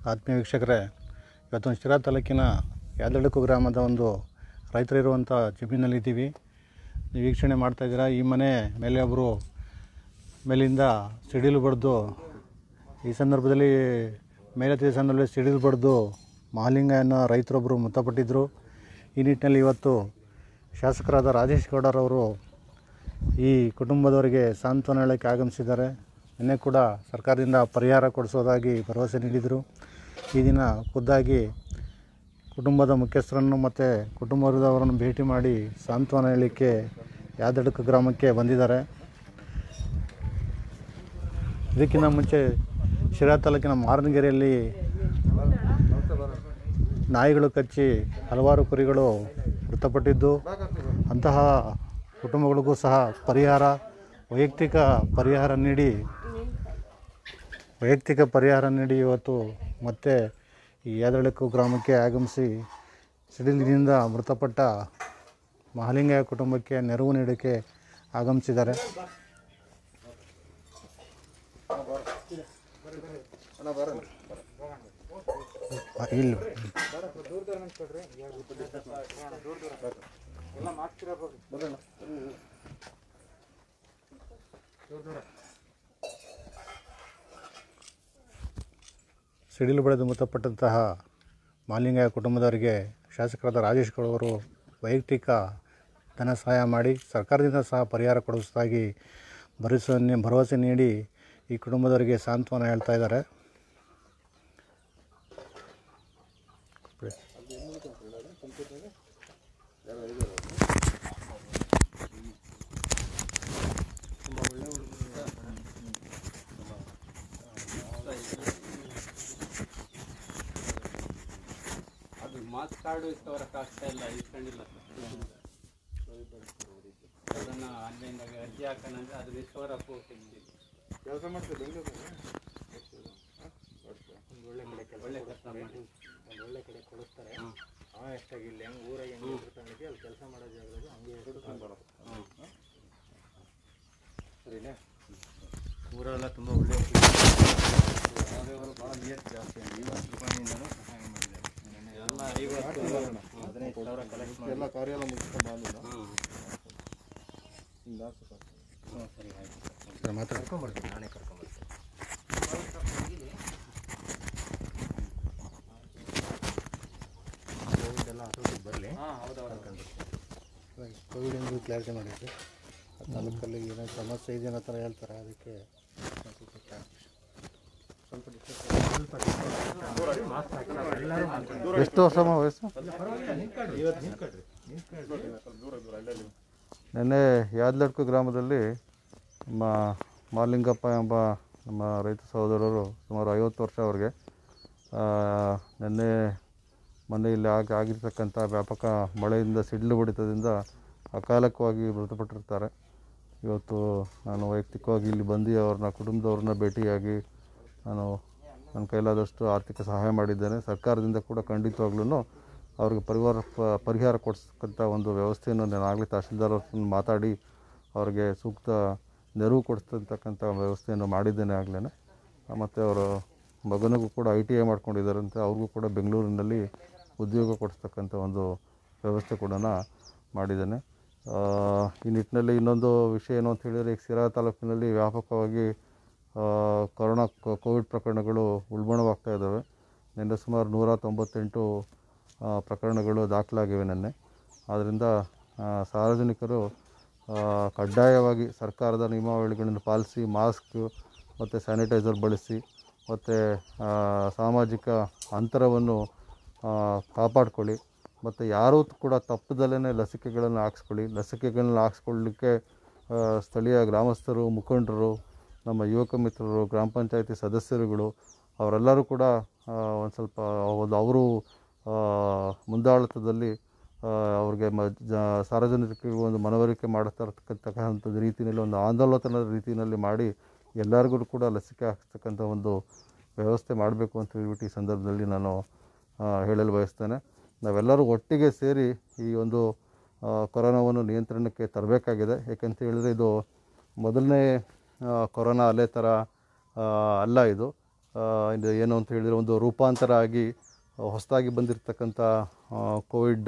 ಆತ್ಮೀಯ ವೀಕ್ಷಕರೇ ಇವತ್ತು ಶಿರಾ ತಾಲೂಕಿನ ಯಾದಳಕು ಗ್ರಾಮದ ಒಂದು ರೈತರಿರುವಂಥ ಜಮೀನಲ್ಲಿದ್ದೀವಿ ನೀವು ವೀಕ್ಷಣೆ ಮಾಡ್ತಾ ಇದ್ದೀರಾ ಈ ಮನೆ ಮೇಲೆ ಒಬ್ಬರು ಮೇಲಿಂದ ಸಿಡಿಲು ಬಡ್ದು ಈ ಸಂದರ್ಭದಲ್ಲಿ ಮೇಲೆತ್ತಿದ ಸಂದರ್ಭದಲ್ಲಿ ಸಿಡಿಲು ಬಡ್ದು ಮಹಾಲಿಂಗ ಅನ್ನೋ ರೈತರೊಬ್ಬರು ಮೃತಪಟ್ಟಿದ್ದರು ಈ ನಿಟ್ಟಿನಲ್ಲಿ ಇವತ್ತು ಶಾಸಕರಾದ ರಾಜೇಶ್ ಗೌಡರವರು ಈ ಕುಟುಂಬದವರಿಗೆ ಸಾಂತ್ವನ ಹೇಳೋಕ್ಕೆ ಆಗಮಿಸಿದ್ದಾರೆ ನಿನ್ನೆ ಕೂಡ ಸರ್ಕಾರದಿಂದ ಪರಿಹಾರ ಕೊಡಿಸೋದಾಗಿ ಭರವಸೆ ನೀಡಿದರು ಈ ದಿನ ಖುದ್ದಾಗಿ ಕುಟುಂಬದ ಮುಖ್ಯಸ್ಥರನ್ನು ಮತ್ತು ಕುಟುಂಬದವರನ್ನು ಭೇಟಿ ಮಾಡಿ ಸಾಂತ್ವನ ಹೇಳಲಿಕ್ಕೆ ಯಾದಡಕ ಗ್ರಾಮಕ್ಕೆ ಬಂದಿದ್ದಾರೆ ಇದಕ್ಕಿಂತ ಮುಂಚೆ ಶಿರಾ ತಾಲೂಕಿನ ಮಾರನಗೆರೆಯಲ್ಲಿ ನಾಯಿಗಳು ಕಚ್ಚಿ ಹಲವಾರು ಕುರಿಗಳು ಮೃತಪಟ್ಟಿದ್ದು ಅಂತಹ ಕುಟುಂಬಗಳಿಗೂ ಸಹ ಪರಿಹಾರ ವೈಯಕ್ತಿಕ ಪರಿಹಾರ ನೀಡಿ ವೈಯಕ್ತಿಕ ಪರಿಹಾರ ನೀಡಿ ಇವತ್ತು ಮತ್ತೆ ಈ ಯಾದಳಕು ಗ್ರಾಮಕ್ಕೆ ಆಗಮಿಸಿ ಸಿಡಿಲಿನಿಂದ ಮೃತಪಟ್ಟ ಮಹಾಲಿಂಗಯ್ಯ ಕುಟುಂಬಕ್ಕೆ ನೆರವು ನೀಡೋಕ್ಕೆ ಆಗಮಿಸಿದ್ದಾರೆ ಆ, ಇಲ್ಲಿ ಸಿಡಿಲು ಬಡಿದು ಮೃತಪಟ್ಟಂತಹ ಮಾಲಿಂಗಯ್ಯ ಕುಟುಂಬದವರಿಗೆ ಶಾಸಕರಾದ ರಾಜೇಶ್ ಅವರು ವೈಯಕ್ತಿಕ ಧನ ಸಹಾಯ ಮಾಡಿ ಸರ್ಕಾರದಿಂದ ಸಹ ಪರಿಹಾರ ಕೊಡಿಸೋದಾಗಿ ಭರವಸೆ ಭರವಸೆ ನೀಡಿ ಈ ಕುಟುಂಬದವರಿಗೆ ಸಾಂತ್ವನ ಹೇಳ್ತಾ ಇದ್ದಾರೆ ಅದು ಮಾರ್ಕ್ಸ್ ಕಾರ್ಡು ಇಷ್ಟವರಕ್ಕೆ ಆಗ್ತಾ ಇಲ್ಲ ಇಸ್ಕೊಂಡಿಲ್ಲ ಅದನ್ನು ಆನ್ಲೈನ್ದಾಗ ಅರ್ಜಿ ಹಾಕೋಣಂದ್ರೆ ಅದು ಇಷ್ಟವರಕ್ಕೆ ಹೋಗ್ತಿದ್ವಿ ಕೆಲಸ ಮಾಡ್ತೀವಿ ಬೆಂಗಳೂರಲ್ಲಿ ಒಂದು ಒಳ್ಳೆ ಕಡೆ ಕೆಲಸ ಒಳ್ಳೆ ಕೆಲಸ ಮಾಡಿ ಒಂದು ಒಳ್ಳೆ ಕಡೆ ಕೊಡಿಸ್ತಾರೆ ಹಾಂ ಅವ ಎಷ್ಟಾಗಿ ಇಲ್ಲಿ ಹೆಂಗೆ ಊರಾಗ ಹೆಂಗೆ ಇರ್ತಾನಿಗೆ ಅಲ್ಲಿ ಕೆಲಸ ಮಾಡೋ ಜಾಗದಾಗ ಹಂಗೆ ಇರ್ತಾನೆ ಬರೋದು ಹಾಂ ಸರಿನಾ ಊರೆಲ್ಲ ತುಂಬ ಒಳ್ಳೆ ಭಾಳ ನಿಯತ್ ಜಾಸ್ತಿ ಐವತ್ತು ರೂಪಾಯಿನಿಂದನೂ ಸಹಾಯ ಮಾಡಿದ್ದಾರೆ ಎಲ್ಲ ಐವತ್ತು ಹದಿನೈದು ಸಾವಿರ ಕಲೆಕ್ಟ್ ಮಾಡಿ ಎಲ್ಲ ಕಾರ್ಯ ಎಲ್ಲ ಮುಗಿಸ್ಕೊಂಡು ಬಂದಿಲ್ಲ ಹಾಂ ಇಲ್ಲ ಸರ್ ಹ್ಞೂ ಸರಿ ಆಯಿತು ಸರ್ ಮಾತಾಡಿ ಕರ್ಕೊಂಬರ್ತೀನಿ ನಾನೇ ಕರ್ಕೊಂಬರ್ತೀನಿ ಕೋವಿಡ್ ಎಲ್ಲ ಹತ್ತೋದಕ್ಕೆ ಬರಲಿ ಹಾಂ ಹೌದೌದು ಕೋವಿಡ್ ಎಂದು ಕ್ಲಾರಿಟಿ ಮಾಡಿದ್ವಿ ತಾಲೂಕಲ್ಲಿ ಏನೋ ಸಮಸ್ಯೆ ಇದೆ ಅನ್ನೋ ಥರ ಹೇಳ್ತಾರೆ ಅದಕ್ಕೆ ಎಷ್ಟು ವರ್ಷ ಅಮ್ಮ ವಯಸ್ಸು ನಿನ್ನೆ ಯಾದಲಡ್ಕು ಗ್ರಾಮದಲ್ಲಿ ನಮ್ಮ ಮಾಲಿಂಗಪ್ಪ ಎಂಬ ನಮ್ಮ ರೈತ ಸಹೋದರರು ಸುಮಾರು ಐವತ್ತು ವರ್ಷ ಅವ್ರಿಗೆ ಆ, ನಿನ್ನೆ ಮೊನ್ನೆ ಇಲ್ಲಿ ಆಗ ಆಗಿರ್ತಕ್ಕಂಥ ವ್ಯಾಪಕ ಮಳೆಯಿಂದ ಸಿಡಿಲು ಬಡಿತದಿಂದ ಅಕಾಲಕವಾಗಿ ಮೃತಪಟ್ಟಿರ್ತಾರೆ ಇವತ್ತು ನಾನು ವೈಯಕ್ತಿಕವಾಗಿ ಇಲ್ಲಿ ಬಂದು ಅವ್ರನ್ನ ಕುಟುಂಬದವ್ರನ್ನ ಭೇಟಿಯಾಗಿ ನಾನು ನನ್ನ ಕೈಲಾದಷ್ಟು ಆರ್ಥಿಕ ಸಹಾಯ ಮಾಡಿದ್ದೇನೆ ಸರ್ಕಾರದಿಂದ ಕೂಡ ಖಂಡಿತವಾಗ್ಲೂ ಅವ್ರಿಗೆ ಪರಿವಾರ ಪ- ಪರಿಹಾರ ಕೊಡಿಸ್ತಕ್ಕಂಥ ಒಂದು ವ್ಯವಸ್ಥೆಯನ್ನು ನಾನು ಆಗಲೇ ತಹಸೀಲ್ದಾರ್ ಅವ್ರ ಹತ್ರ ಮಾತಾಡಿ ಅವ್ರಿಗೆ ಸೂಕ್ತ ನೆರವು ಕೊಡಿಸ್ತಕ್ಕಂಥ ವ್ಯವಸ್ಥೆಯನ್ನು ಮಾಡಿದ್ದೇನೆ ಆಗಲೇ ಮತ್ತು ಅವರು ಮಗನಿಗೂ ಕೂಡ ಐ ಟಿ ಐ ಮಾಡ್ಕೊಂಡಿದ್ದಾರಂತೆ ಅವ್ರಿಗೂ ಕೂಡ ಬೆಂಗಳೂರಿನಲ್ಲಿ ಉದ್ಯೋಗ ಕೊಡಿಸ್ತಕ್ಕಂಥ ಒಂದು ವ್ಯವಸ್ಥೆ ಕೂಡ ಮಾಡಿದ್ದೇನೆ ಆ, ಈ ನಿಟ್ಟಿನಲ್ಲಿ ಇನ್ನೊಂದು ವಿಷಯ ಏನು ಅಂತ ಹೇಳಿದರೆ ಈಗ ಸಿರಾ ತಾಲೂಕಿನಲ್ಲಿ ವ್ಯಾಪಕವಾಗಿ ಆ, ಕೊರೋನಾ ಕೋ- ಕೋವಿಡ್ ಪ್ರಕರಣಗಳು ಉಲ್ಬಣವಾಗ್ತಾ ಇದ್ದಾವೆ ನಿನ್ನೆ ಸುಮಾರು ನೂರ ತೊಂಬತ್ತೆಂಟು ಆ, ಪ್ರಕರಣಗಳು ದಾಖಲಾಗಿವೆ ನಿನ್ನೆ ಆದ್ದರಿಂದ ಆ, ಸಾರ್ವಜನಿಕರು ಆ, ಕಡ್ಡಾಯವಾಗಿ ಸರ್ಕಾರದ ನಿಯಮಾವಳಿಗಳನ್ನು ಪಾಲಿಸಿ ಮಾಸ್ಕ್ ಮತ್ತು ಸ್ಯಾನಿಟೈಸರ್ ಬಳಸಿ ಮತ್ತು ಸಾಮಾಜಿಕ ಅಂತರವನ್ನು ಆ, ಕಾಪಾಡ್ಕೊಳ್ಳಿ ಮತ್ತು ಯಾರೂ ಕೂಡ ತಪ್ಪದಲ್ಲೇ ಲಸಿಕೆಗಳನ್ನು ಹಾಕ್ಸ್ಕೊಳ್ಳಿ ಲಸಿಕೆಗಳನ್ನ ಹಾಕ್ಸ್ಕೊಳ್ಳಿಕ್ಕೆ ಆ, ಸ್ಥಳೀಯ ಗ್ರಾಮಸ್ಥರು ಮುಖಂಡರು ನಮ್ಮ ಯುವಕ ಮಿತ್ರರು ಗ್ರಾಮ ಪಂಚಾಯತಿ ಸದಸ್ಯರುಗಳು ಅವರೆಲ್ಲರೂ ಕೂಡ ಒಂದು ಸ್ವಲ್ಪ ಒಂದು ಅವರು ಆ, ಮುಂದಾಳತ್ವದಲ್ಲಿ ಆ, ಅವ್ರಿಗೆ ಮ ಜ ಸಾರ್ವಜನಿಕರಿಗೆ ಒಂದು ಮನವರಿಕೆ ಮಾಡ್ತಾ ಇರ್ತಕ್ಕಂಥದ್ದು ರೀತಿಯಲ್ಲಿ ಒಂದು ಆಂದೋಲನದ ರೀತಿಯಲ್ಲಿ ಮಾಡಿ ಎಲ್ಲರಿಗೂ ಕೂಡ ಲಸಿಕೆ ಹಾಕ್ಸ್ತಕ್ಕಂಥ ಒಂದು ವ್ಯವಸ್ಥೆ ಮಾಡಬೇಕು ಅಂತ ಹೇಳ್ಬಿಟ್ಟು ಈ ಸಂದರ್ಭದಲ್ಲಿ ನಾನು ಆ, ಹೇಳಲು ಬಯಸ್ತೇನೆ ನಾವೆಲ್ಲರೂ ಒಟ್ಟಿಗೆ ಸೇರಿ ಈ ಒಂದು ಆ, ಕೊರೋನಾವನ್ನು ನಿಯಂತ್ರಣಕ್ಕೆ ತರಬೇಕಾಗಿದೆ ಯಾಕಂತ ಹೇಳಿದರೆ ಇದು ಮೊದಲನೇ ಆ, ಕೊರೋನಾ ಅಲೆ ಥರ ಆ, ಅಲ್ಲ ಇದು ಆ, ಇದು ಏನು ಅಂತ ಹೇಳಿದರೆ ಒಂದು ರೂಪಾಂತರ ಆಗಿ ಹೊಸದಾಗಿ ಬಂದಿರತಕ್ಕಂಥ ಕೋವಿಡ್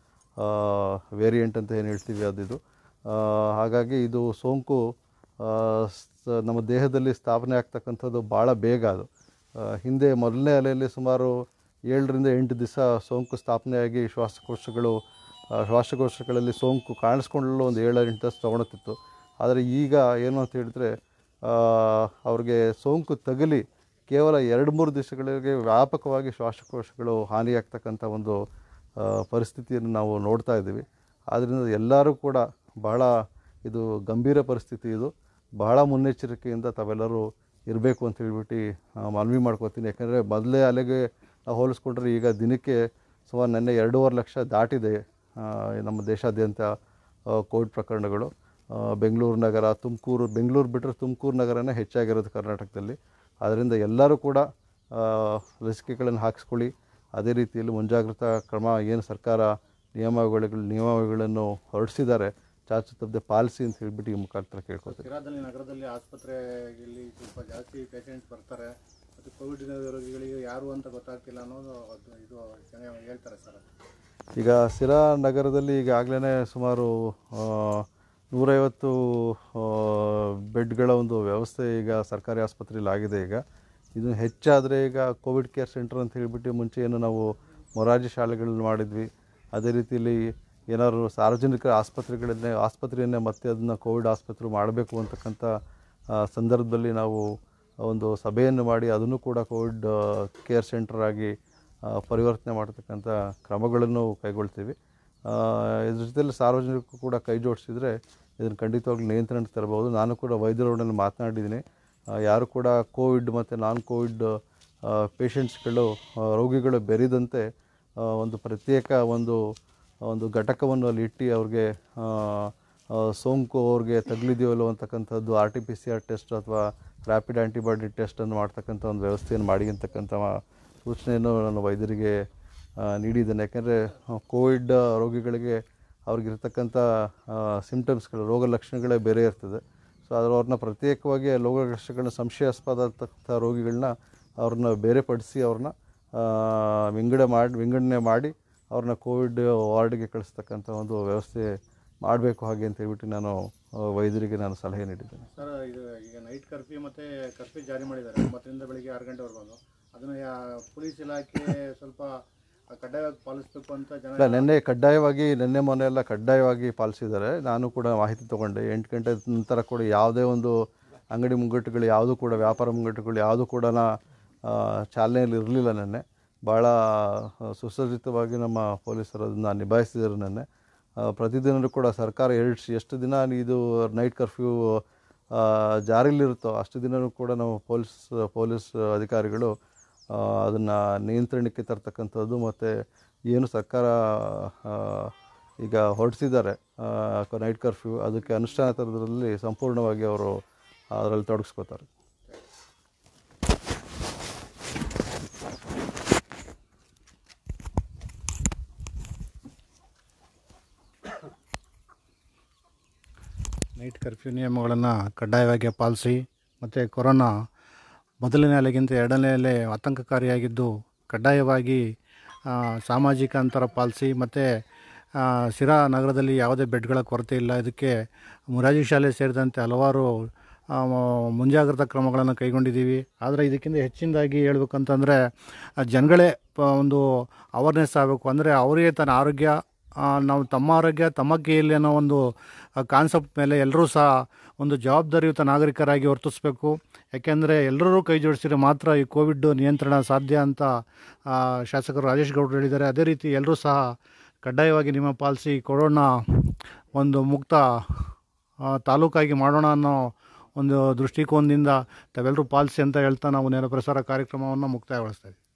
ವೇರಿಯಂಟ್ ಅಂತ ಏನು ಹೇಳ್ತೀವಿ ಅದಿದು ಆ, ಹಾಗಾಗಿ ಇದು ಸೋಂಕು ಆ, ಸ- ನಮ್ಮ ದೇಹದಲ್ಲಿ ಸ್ಥಾಪನೆ ಆಗ್ತಕ್ಕಂಥದ್ದು ಭಾಳ ಬೇಗ ಅದು ಆ, ಹಿಂದೆ ಮೊದಲನೇ ಅಲೆಯಲ್ಲಿ ಸುಮಾರು ಏಳರಿಂದ ಎಂಟು ದಿವಸ ಸೋಂಕು ಸ್ಥಾಪನೆಯಾಗಿ ಶ್ವಾಸಕೋಶಗಳು ಆ, ಶ್ವಾಸಕೋಶಗಳಲ್ಲಿ ಸೋಂಕು ಕಾಣಿಸ್ಕೊಳ್ಳಲು ಒಂದು ಏಳು ಎಂಟು ದಿವಸ ತೊಗೊಳುತ್ತಿತ್ತು ಆದರೆ ಈಗ ಏನು ಅಂತ ಹೇಳಿದರೆ ಅವ್ರಿಗೆ ಸೋಂಕು ತಗಲಿ ಕೇವಲ ಎರಡು ಮೂರು ದಿವಸಗಳಿಗೆ ವ್ಯಾಪಕವಾಗಿ ಶ್ವಾಸಕೋಶಗಳು ಹಾನಿಯಾಗ್ತಕ್ಕಂಥ ಒಂದು ಆ, ಪರಿಸ್ಥಿತಿಯನ್ನು ನಾವು ನೋಡ್ತಾ ಇದ್ದೀವಿ ಆದ್ದರಿಂದ ಎಲ್ಲರೂ ಕೂಡ ಬಹಳ ಇದು ಗಂಭೀರ ಪರಿಸ್ಥಿತಿ ಇದು ಬಹಳ ಮುನ್ನೆಚ್ಚರಿಕೆಯಿಂದ ತಾವೆಲ್ಲರೂ ಇರಬೇಕು ಅಂತ ಹೇಳ್ಬಿಟ್ಟು ಆ, ಮನವಿ ಮಾಡ್ಕೋತೀನಿ ಯಾಕಂದರೆ ಮೊದಲೇ ಅಲೆಗೆ ನಾವು ಹೋಲಿಸ್ಕೊಂಡ್ರೆ ಈಗ ದಿನಕ್ಕೆ ಸುಮಾರು ನೆನ್ನೆ ಎರಡೂವರೆ ಲಕ್ಷ ದಾಟಿದೆ ಆ, ನಮ್ಮ ದೇಶಾದ್ಯಂತ ಆ, ಕೋವಿಡ್ ಪ್ರಕರಣಗಳು ಆ, ಬೆಂಗಳೂರು ನಗರ ತುಮಕೂರು ಬೆಂಗಳೂರು ಬಿಟ್ಟರೆ ತುಮಕೂರು ನಗರನೇ ಹೆಚ್ಚಾಗಿರೋದು ಕರ್ನಾಟಕದಲ್ಲಿ ಆದ್ದರಿಂದ ಎಲ್ಲರೂ ಕೂಡ ಆ, ಲಸಿಕೆಗಳನ್ನು ಹಾಕಿಸ್ಕೊಳ್ಳಿ ಅದೇ ರೀತಿಯಲ್ಲಿ ಮುಂಜಾಗ್ರತಾ ಕ್ರಮ ಏನು ಸರ್ಕಾರ ನಿಯಮಾವಳಿಗಳು ನಿಯಮಾವಳಿಗಳನ್ನು ಹೊರಡಿಸಿದ್ದಾರೆ ಚಾಚು ತಪ್ಪದೆ ಪಾಲಿಸಿ ಅಂತ ಹೇಳ್ಬಿಟ್ಟು ಈ ಮುಖಾಂತರ ಕೇಳ್ಕೊತೀನಿ ಸಿರಾದಲ್ಲಿ ನಗರದಲ್ಲಿ ಆಸ್ಪತ್ರೆಯಲ್ಲಿ ಸ್ವಲ್ಪ ಜಾಸ್ತಿ ಪೇಷಂಟ್ಸ್ ಬರ್ತಾರೆ ಮತ್ತು ಕೋವಿಡ್ ರೋಗಿಗಳಿಗೆ ಯಾರು ಅಂತ ಗೊತ್ತಾಗ್ತಿಲ್ಲ ಅನ್ನೋದು ಅದು ಇದು ಜನ ಹೇಳ್ತಾರೆ ಸರ್ ಈಗ ಸಿರಾ ನಗರದಲ್ಲಿ ಈಗಾಗಲೇ ಸುಮಾರು ಆ, ನೂರೈವತ್ತು ಆ, ಬೆಡ್ಗಳ ಒಂದು ವ್ಯವಸ್ಥೆ ಈಗ ಸರ್ಕಾರಿ ಆಸ್ಪತ್ರೆಯಲ್ಲಿ ಆಗಿದೆ ಈಗ ಇದು ಹೆಚ್ಚಾದರೆ ಈಗ ಕೋವಿಡ್ ಕೇರ್ ಸೆಂಟರ್ ಅಂತ ಹೇಳಿಬಿಟ್ಟು ಮುಂಚೆ ಏನು ನಾವು ಮೊರಾರ್ಜಿ ಶಾಲೆಗಳನ್ನ ಮಾಡಿದ್ವಿ ಅದೇ ರೀತಿಯಲ್ಲಿ ಏನಾದ್ರು ಸಾರ್ವಜನಿಕ ಆಸ್ಪತ್ರೆಗಳನ್ನೇ ಆಸ್ಪತ್ರೆಯನ್ನೇ ಮತ್ತೆ ಅದನ್ನು ಕೋವಿಡ್ ಆಸ್ಪತ್ರೆ ಮಾಡಬೇಕು ಅಂತಕ್ಕಂಥ ಆ, ಸಂದರ್ಭದಲ್ಲಿ ನಾವು ಒಂದು ಸಭೆಯನ್ನು ಮಾಡಿ ಅದನ್ನು ಕೂಡ ಕೋವಿಡ್ ಕೇರ್ ಸೆಂಟರ್ ಆಗಿ ಆ, ಪರಿವರ್ತನೆ ಮಾಡತಕ್ಕಂಥ ಕ್ರಮಗಳನ್ನು ಕೈಗೊಳ್ತೀವಿ ಆ, ಇದ್ರ ಜೊತೆಲಿ ಸಾರ್ವಜನಿಕರು ಕೂಡ ಕೈ ಜೋಡಿಸಿದರೆ ಇದನ್ನು ಖಂಡಿತವಾಗ್ಲೂ ನಿಯಂತ್ರಣಕ್ಕೆ ತರಬಹುದು ನಾನು ಕೂಡ ವೈದ್ಯರೊಡನೆ ಮಾತನಾಡಿದ್ದೀನಿ ಆ, ಯಾರು ಕೂಡ ಕೋವಿಡ್ ಮತ್ತು ನಾನ್ ಕೋವಿಡ್ ಪೇಷಂಟ್ಸ್ಗಳು ರೋಗಿಗಳು ಬೆರೆದಂತೆ ಆ, ಒಂದು ಪ್ರತ್ಯೇಕ ಒಂದು ಒಂದು ಘಟಕವನ್ನು ಅಲ್ಲಿ ಇಟ್ಟು ಅವ್ರಿಗೆ ಆ, ಆ, ಸೋಂಕು ಅವ್ರಿಗೆ ತಗಲಿದೆಯೋ ಇಲ್ಲೋ ಅಂತಕ್ಕಂಥದ್ದು R T P C R test ಅಥವಾ ರ್ಯಾಪಿಡ್ ಆ್ಯಂಟಿಬಾಡಿ ಟೆಸ್ಟನ್ನು ಮಾಡ್ತಕ್ಕಂಥ ಒಂದು ವ್ಯವಸ್ಥೆಯನ್ನು ಮಾಡಿ ಅಂತಕ್ಕಂಥ ಸೂಚನೆಯನ್ನು ನಾನು ವೈದ್ಯರಿಗೆ ಆ, ನೀಡಿದ್ದೇನೆ ಯಾಕೆಂದರೆ ಕೋವಿಡ್ ರೋಗಿಗಳಿಗೆ ಅವ್ರಿಗಿರ್ತಕ್ಕಂಥ ಸಿಮ್ಟಮ್ಸ್ಗಳು ರೋಗ ಲಕ್ಷಣಗಳೇ ಬೇರೆ ಇರ್ತದೆ ಸೊ ಅದ್ರ ಅವ್ರನ್ನ ಪ್ರತ್ಯೇಕವಾಗಿ ಆ ರೋಗ ಲಕ್ಷಣಗಳನ್ನ ಸಂಶಯಾಸ್ಪದ ಅಂತಕ್ಕಂಥ ರೋಗಿಗಳನ್ನ ಅವ್ರನ್ನ ಬೇರೆಪಡಿಸಿ ಅವ್ರನ್ನ ಆ, ವಿಂಗಡ ಮಾಡಿ ವಿಂಗಡಣೆ ಮಾಡಿ ಅವ್ರನ್ನ ಕೋವಿಡ್ ವಾರ್ಡ್ಗೆ ಕಳಿಸ್ತಕ್ಕಂಥ ಒಂದು ವ್ಯವಸ್ಥೆ ಮಾಡಬೇಕು ಹಾಗೆ ಅಂತ ಹೇಳ್ಬಿಟ್ಟು ನಾನು ಆ, ವೈದ್ಯರಿಗೆ ನಾನು ಸಲಹೆ ನೀಡಿದ್ದೇನೆ ಸರ್ ಇದು ಈಗ ನೈಟ್ ಕರ್ಫ್ಯೂ ಮತ್ತು ಕರ್ಫ್ಯೂ ಜಾರಿ ಮಾಡಿದ್ದಾರೆ ಒಂಬತ್ತರಿಂದ ಬೆಳಿಗ್ಗೆ ಆರು ಗಂಟೆವರೆಗೂ ಅದನ್ನು ಯಾ ಪೊಲೀಸ್ ಇಲಾಖೆ ಸ್ವಲ್ಪ ಕಡ್ಡಾಯವಾಗಿ ಪಾಲಿಸಬೇಕು ಅಂತ ಜನ ಇಲ್ಲ ನಿನ್ನೆ ಕಡ್ಡಾಯವಾಗಿ ನಿನ್ನೆ ಮೊನ್ನೆ ಎಲ್ಲ ಕಡ್ಡಾಯವಾಗಿ ಪಾಲಿಸಿದ್ದಾರೆ ನಾನು ಕೂಡ ಮಾಹಿತಿ ತೊಗೊಂಡೆ ಎಂಟು ಗಂಟೆ ನಂತರ ಕೂಡ ಯಾವುದೇ ಒಂದು ಅಂಗಡಿ ಮುಂಗಟ್ಟುಗಳು ಯಾವುದೂ ಕೂಡ ವ್ಯಾಪಾರ ಮುಂಗಟ್ಟುಗಳು ಯಾವುದೂ ಕೂಡ ಆ, ಚಾಲನೆಯಲ್ಲಿ ಇರಲಿಲ್ಲ ನಿನ್ನೆ ಭಾಳ ಆ, ಸುಸಜ್ಜಿತವಾಗಿ ನಮ್ಮ ಪೊಲೀಸರು ಅದನ್ನು ನಿಭಾಯಿಸಿದರು ನಿನ್ನೆ ಆ, ಪ್ರತಿದಿನವೂ ಕೂಡ ಸರ್ಕಾರ ಎರಡು ಎಷ್ಟು ದಿನ ಇದು ನೈಟ್ ಕರ್ಫ್ಯೂ ಜಾರಿಯಲ್ಲಿರುತ್ತೋ ಅಷ್ಟು ದಿನವೂ ಕೂಡ ನಾವು ಪೊಲೀಸ್ ಪೊಲೀಸ್ ಅಧಿಕಾರಿಗಳು ಅದನ್ನು ನಿಯಂತ್ರಣಕ್ಕೆ ತರ್ತಕ್ಕಂಥದ್ದು ಮತ್ತು ಏನು ಸರ್ಕಾರ ಆ, ಈಗ ಹೊರಡಿಸಿದ್ದಾರೆ ನೈಟ್ ಕರ್ಫ್ಯೂ ಅದಕ್ಕೆ ಅನುಷ್ಠಾನ ತರೋದ್ರಲ್ಲಿ ಸಂಪೂರ್ಣವಾಗಿ ಅವರು ಅದರಲ್ಲಿ ತೊಡಗಿಸ್ಕೋತಾರೆ ನೈಟ್ ಕರ್ಫ್ಯೂ ನಿಯಮಗಳನ್ನು ಕಡ್ಡಾಯವಾಗಿ ಪಾಲಿಸಿ ಮತ್ತು ಕೊರೋನಾ ಮೊದಲನೇ ಅಲೆಗಿಂತ ಎರಡನೇ ಅಲೆ ಆತಂಕಕಾರಿಯಾಗಿದ್ದು ಕಡ್ಡಾಯವಾಗಿ ಆ, ಸಾಮಾಜಿಕ ಅಂತರ ಪಾಲಿಸಿ ಮತ್ತು ಸಿರಾ ನಗರದಲ್ಲಿ ಯಾವುದೇ ಬೆಡ್ಗಳ ಕೊರತೆ ಇಲ್ಲ ಇದಕ್ಕೆ ಮುರಾಜಿ ಶಾಲೆ ಸೇರಿದಂತೆ ಹಲವಾರು ಆ, ಮ- ಮುಂಜಾಗ್ರತಾ ಕ್ರಮಗಳನ್ನು ಕೈಗೊಂಡಿದ್ದೀವಿ ಆದರೆ ಇದಕ್ಕಿಂತ ಹೆಚ್ಚಿನದಾಗಿ ಹೇಳ್ಬೇಕಂತಂದರೆ ಆ, ಜನಗಳೇ ಪ- ಒಂದು ಅವೇರ್ನೆಸ್ ಆಗಬೇಕು ಅಂದರೆ ಅವರಿಗೆ ತನ್ನ ಆರೋಗ್ಯ ಆ, ನಾವು ತಮ್ಮ ಆರೋಗ್ಯ ತಮ್ಮ ಕೈಯಲ್ಲಿ ಅನ್ನೋ ಒಂದು ಕಾನ್ಸೆಪ್ಟ್ ಮೇಲೆ ಎಲ್ಲರೂ ಸಹ ಒಂದು ಜವಾಬ್ದಾರಿಯುತ ನಾಗರಿಕರಾಗಿ ವರ್ತಿಸಬೇಕು ಯಾಕೆಂದರೆ ಎಲ್ಲರೂ ಕೈ ಜೋಡಿಸಿದ್ರೆ ಮಾತ್ರ ಈ ಕೋವಿಡ್ ನಿಯಂತ್ರಣ ಸಾಧ್ಯ ಅಂತ ಆ, ಶಾಸಕರು ರಾಜೇಶ್ ಗೌಡರು ಹೇಳಿದ್ದಾರೆ ಅದೇ ರೀತಿ ಎಲ್ಲರೂ ಸಹ ಕಡ್ಡಾಯವಾಗಿ ನಿಮ್ಮ ಪಾಲಿಸಿ ಕೊರೋನಾ ಒಂದು ಮುಕ್ತ ಆ, ತಾಲೂಕಾಗಿ ಮಾಡೋಣ ಅನ್ನೋ ಒಂದು ದೃಷ್ಟಿಕೋನದಿಂದ ತಾವೆಲ್ಲರೂ ಪಾಲಿಸಿ ಅಂತ ಹೇಳ್ತಾ ನಾವು ನೇರ ಪ್ರಸಾರ ಕಾರ್ಯಕ್ರಮವನ್ನು ಮುಕ್ತಾಯಗೊಳಿಸ್ತಾ ಇದ್ದೀವಿ